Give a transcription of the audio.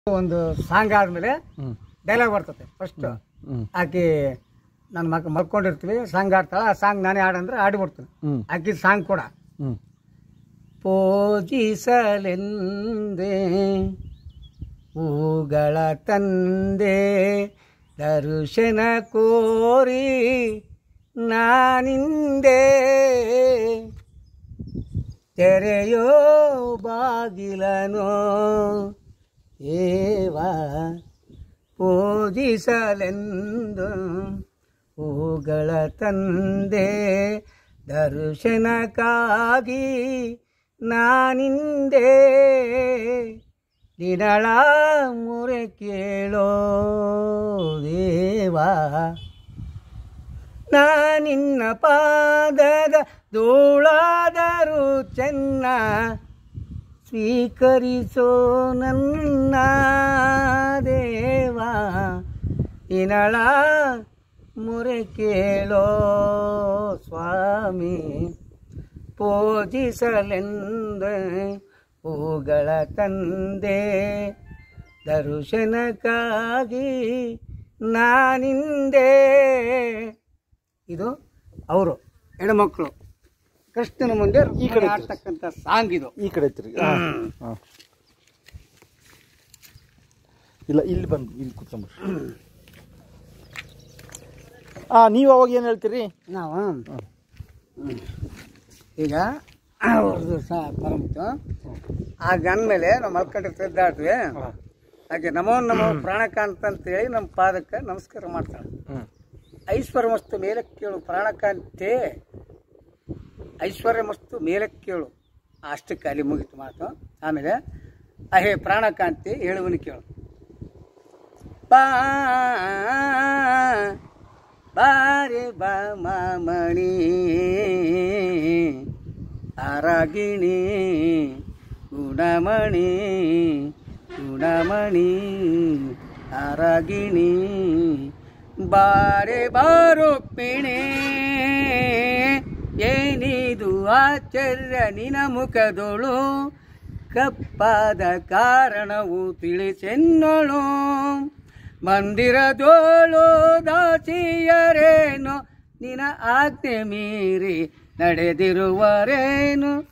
ಒಂದು ಸಾಂಗ್ ಆದಮೇಲೆ ಹ್ಞೂ ಡೈಲಾಗ್ ಬರ್ತದೆ ಫಸ್ಟ್ ಹ್ಞೂ ಆಕಿ ನನ್ನ ಮಕ್ಕ ಮಲ್ಕೊಂಡಿರ್ತೀವಿ ಸಾಂಗ್ ಆಡ್ತಾಳೆ ಆ ಸಾಂಗ್ ನಾನೇ ಆಡಂದ್ರೆ ಆಡಿಬಿಡ್ತೀನಿ ಹ್ಞೂ ಆಕಿ ಸಾಂಗ್ ಕೂಡ ಹ್ಞೂ ಪೂಜಿಸಲೆಂದೇ ಹೂಗಳ ತಂದೆ ದರ್ಶನ ಕೋರಿ ನಾನಿಂದೆ ತೆರೆಯೋ ಬಾಗಿಲನೋ ಏವ ಪೂಜಿಸಲೆಂದು ಹೂಗಳ ತಂದೆ ದರ್ಶನಕ್ಕಾಗಿ ನಾನಿಂದೆ ದಿನಳ ಮುರೆ ಕೇಳೋ ದೇವಾ ನಾನಿನ್ನ ಪಾದದ ಧೂಳಾದರೂ ಚೆನ್ನ ಸ್ವೀಕರಿಸೋ ನನ್ನ ದೇವಾ ಇನಳ ಮುರೆ ಕೇಳೋ ಸ್ವಾಮಿ ಪೂಜಿಸಲೆಂದ ಹೂಗಳ ತಂದೆ ದರ್ಶನಕ್ಕಾಗಿ ನಾನಿಂದೆ ಇದು ಅವರು ಹೆಣ್ಮಕ್ಳು ಕೃಷ್ಣನ ಮುಂದೆ ಈ ಕಡೆ ಆಡ್ತಕ್ಕಂಥ ಸಾಂಗ್ ಇದು ಈ ಕಡೆ ತಿರುಗಿ ಹಾಂ ಹಾಂ ಇಲ್ಲ ಇಲ್ಲಿ ಬಂದು ಇಲ್ಲಿ ಕೂತ್ಕೊಂಡ್ಬಿಡ್ರಿ ಹಾಂ ನೀವು ಅವಾಗ ಏನು ಹೇಳ್ತೀರಿ ನಾವು ಈಗ ಅವ್ರದ್ದು ಸಹ ಬರಬಿಟ್ಟು ಆ ಗನ್ ಮೇಲೆ ನಾವು ಮಲ್ಕೊಂಡಿರ್ತೀವಿ ದಾಟ್ವಿ ಹಾಗೆ ನಮೋ ನಮೋ ಪ್ರಾಣಕಾಂತ ಅಂತೇಳಿ ನಮ್ಮ ಪಾದಕ್ಕೆ ನಮಸ್ಕಾರ ಮಾಡ್ತಾಳೆ ಹ್ಞೂ ಐಶ್ವರ್ಯ ಮಸ್ತು ಮೇಲಕ್ಕೆ ಕೇಳು ಪ್ರಾಣಕಾಂತೆ ಐಶ್ವರ್ಯ ಮಸ್ತು ಮೇಲಕ್ಕೆ ಕೇಳು ಅಷ್ಟಕ್ಕೆ ಅಲ್ಲಿ ಮುಗಿತು ಮಾತು ಆಮೇಲೆ ಅಹೇ ಪ್ರಾಣಕಾಂತಿ ಹೇಳುವನು ಕೇಳು ಬಾ ಬಾರೆ ಬಾ ಮಾಮಣಿ ಆರಾಗಿಣಿ ಗುಣಮಣಿ ಗುಣಮಣಿ ಆರಾಗಿಣಿ ಬಾರೆ ಬಾರೋ ಪಿಣೆ ಏನಿದು ಆಶ್ಚರ್ಯ ನಿನ ಮುಖದೊಳು ಕಪ್ಪಾದ ಕಾರಣವು ತಿಳಿಸೆನ್ನೋಳು ಮಂದಿರದೋಳು ದಾಸಿಯರೇನು ನಿನ ಆಜ್ಞೆ ಮೀರಿ ನಡೆದಿರುವರೇನು